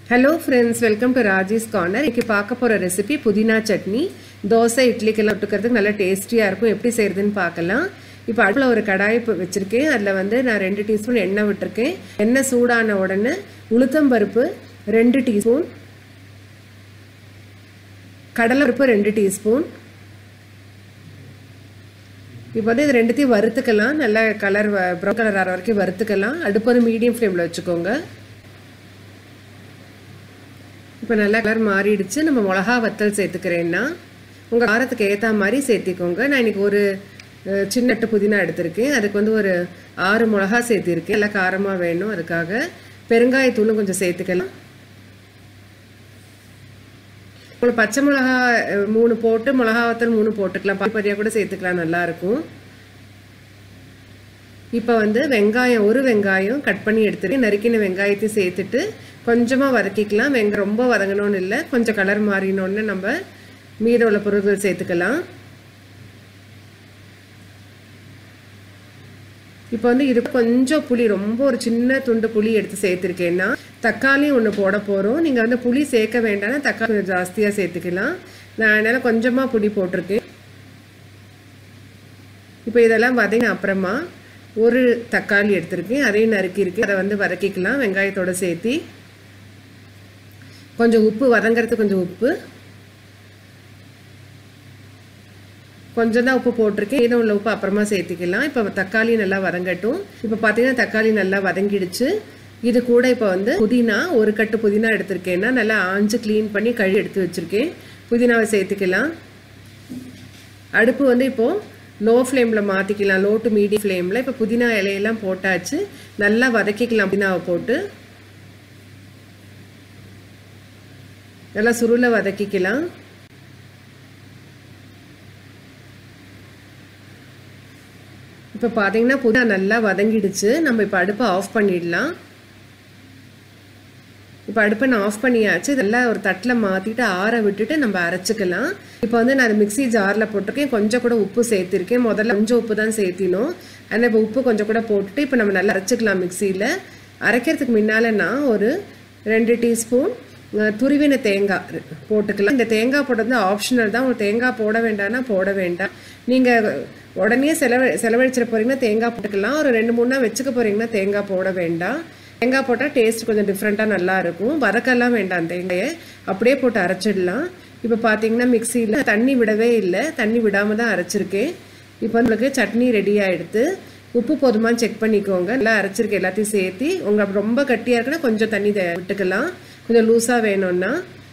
hello friends welcome to Rajesh corner இன்னைக்கு பார்க்க போகிற ரெசிபி புதினா சட்னி தோசை இட்லிக்கெல்லாம் விட்டுக்கிறதுக்கு நல்லா டேஸ்டியாக இருக்கும் எப்படி செய்கிறதுன்னு பார்க்கலாம் இப்போ அடுப்பில் ஒரு கடாய் இப்போ வச்சுருக்கேன் அதில் வந்து நான் ரெண்டு டீஸ்பூன் எண்ணெய் விட்டுருக்கேன் எண்ணெய் சூடான உடனே உளுத்தம்பருப்பு ரெண்டு டீஸ்பூன் கடலைப்பருப்பு ரெண்டு டீஸ்பூன் இப்போ வந்து இது ரெண்டுத்தையும் வறுத்துக்கலாம் நல்லா கலர் ப்ரௌன் கலர் ஆகிற வரைக்கும் வறுத்துக்கலாம் அடுப்பு வந்து மீடியம் ஃப்ளேமில் வச்சுக்கோங்க இப்போ நல்லா கலர் மாறிடுச்சு நம்ம மிளகா வத்தல் சேர்த்துக்கிறேன்னா உங்கள் காரத்துக்கு ஏற்ற மாதிரி சேர்த்திக்கோங்க நான் இன்றைக்கி ஒரு சின்ன எட்டு புதினா எடுத்திருக்கேன் அதுக்கு வந்து ஒரு ஆறு மிளகா சேர்த்திருக்கேன் எல்லாம் காரமாக வேணும் அதுக்காக பெருங்காயத்தூளும் கொஞ்சம் சேர்த்துக்கலாம் உங்களுக்கு பச்சை மிளகா மூணு போட்டு மிளகா வத்தல் மூணு போட்டுக்கலாம் பாதியாக கூட சேர்த்துக்கலாம் நல்லாயிருக்கும் இப்போ வந்து வெங்காயம் ஒரு வெங்காயம் கட் பண்ணி எடுத்துட்டு நறுக்கின வெங்காயத்தையும் சேர்த்துட்டு கொஞ்சமாக வதக்கிக்கலாம் வெங்காயம் ரொம்ப வதங்கணும்னு இல்லை கொஞ்சம் கலர் மாறினோன்னு நம்ம மீத உள்ள பொருட்கள் சேர்த்துக்கலாம் இப்போ வந்து இது கொஞ்சம் புளி ரொம்ப ஒரு சின்ன துண்டு புளி எடுத்து சேர்த்துருக்கேன்னா தக்காளி ஒன்று போட போகிறோம் நீங்கள் வந்து புளி சேர்க்க வேண்டாம்னா தக்காளி கொஞ்சம் ஜாஸ்தியாக சேர்த்துக்கலாம் நான் அதனால் கொஞ்சமாக புளி போட்டிருக்கேன் இப்போ இதெல்லாம் வதங்கின அப்புறமா ஒரு தக்காளி எடுத்திருக்கேன் அதையும் நறுக்கியிருக்கேன் அதை வந்து வதக்கிக்கலாம் வெங்காயத்தோடு சேர்த்தி கொஞ்சம் உப்பு வதங்கிறதுக்கு கொஞ்சம் உப்பு கொஞ்சம் தான் உப்பு போட்டிருக்கேன் மீதம் உள்ள உப்பு அப்புறமா சேர்த்துக்கலாம் இப்போ தக்காளி நல்லா வதங்கட்டும் இப்போ பார்த்தீங்கன்னா தக்காளி நல்லா வதங்கிடுச்சு இது கூட இப்போ வந்து புதினா ஒரு கட்டு புதினா எடுத்திருக்கேன்னா நல்லா ஆஞ்சு க்ளீன் பண்ணி கழுவி எடுத்து வச்சுருக்கேன் புதினாவை சேர்த்துக்கலாம் அடுப்பு வந்து இப்போது லோ ஃப்ளேமில் மாற்றிக்கலாம் லோ டு மீடியம் ஃப்ளேமில் இப்போ புதினா இலையெல்லாம் போட்டாச்சு நல்லா வதக்கிக்கலாம் புதினாவை போட்டு நல்லா சுருளை வதக்கிக்கலாம் இப்போ பார்த்தீங்கன்னா புதினா நல்லா வதங்கிடுச்சு நம்ம இப்போ அடுப்பை ஆஃப் பண்ணிடலாம் இப்போ அடுப்பை நான் ஆஃப் பண்ணியாச்சு இதெல்லாம் ஒரு தட்டில் மாற்றிட்டு ஆற விட்டுட்டு நம்ம அரைச்சிக்கலாம் இப்போ வந்து நான் மிக்சி ஜாரில் போட்டிருக்கேன் கொஞ்சம் கூட உப்பு சேர்த்திருக்கேன் முதல்ல கொஞ்சம் உப்பு தான் சேர்த்தினோம் ஆனால் இப்போ உப்பு கொஞ்சம் கூட போட்டுட்டு இப்போ நம்ம நல்லா அரைச்சிக்கலாம் மிக்சியில் அரைக்கிறதுக்கு முன்னால் நான் ஒரு ரெண்டு டீஸ்பூன் துருவின தேங்காய் போட்டுக்கலாம் இந்த தேங்காய் போடுறது ஆப்ஷனல் தான் ஒரு தேங்காய் போட வேண்டாம்னா போட வேண்டாம் நீங்கள் உடனே செலவு செலவழிச்சிட போகிறீங்கன்னா தேங்காய் போட்டுக்கலாம் ஒரு ரெண்டு மூணு நாள் வச்சுக்க போகிறீங்கன்னா தேங்காய் போட வேண்டாம் தேங்காய் போட்டால் டேஸ்ட் கொஞ்சம் டிஃப்ரெண்ட்டாக நல்லா இருக்கும் வதக்கலாம் வேண்டாம் தேங்காயை அப்படியே போட்டு அரைச்சிடலாம் இப்போ பார்த்தீங்கன்னா மிக்சியில் தண்ணி விடவே இல்லை தண்ணி விடாமல் தான் அரைச்சிருக்கேன் இப்போ உங்களுக்கு சட்னி ரெடி ஆகிடுது உப்பு போதுமான்னு செக் பண்ணிக்கோங்க நல்லா அரைச்சிருக்கேன் எல்லாத்தையும் சேர்த்து உங்களுக்கு ரொம்ப கட்டியாக இருக்குன்னா கொஞ்சம் தண்ணி விட்டுக்கலாம் கொஞ்சம் லூஸாக வேணும்னா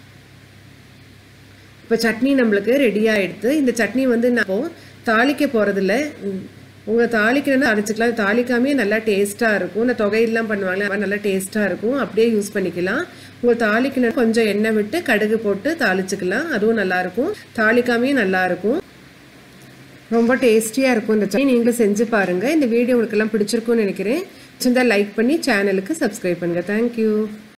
இப்போ சட்னி நம்மளுக்கு ரெடி ஆகிடுது இந்த சட்னி வந்து நான் தாளிக்க போகிறதில்ல உங்கள் தாளிக்கணும்னா அரைச்சிக்கலாம் தாளிக்காமே நல்லா டேஸ்ட்டாக இருக்கும் இந்த தொகையெல்லாம் பண்ணுவாங்களே நல்லா டேஸ்ட்டாக இருக்கும் அப்படியே யூஸ் பண்ணிக்கலாம் உங்கள் தாளிக்கணும் கொஞ்சம் எண்ணெய் விட்டு கடுகு போட்டு தாளிச்சுக்கலாம் அதுவும் நல்லாயிருக்கும் தாளிக்காமே நல்லாயிருக்கும் ரொம்ப டேஸ்டியாக இருக்கும் இந்த சட்னி நீங்களும் செஞ்சு பாருங்கள் இந்த வீடியோ உங்களுக்கெல்லாம் பிடிச்சிருக்கும்னு நினைக்கிறேன் சிந்தா லைக் பண்ணி சேனலுக்கு சப்ஸ்கிரைப் பண்ணுங்கள் தேங்க்யூ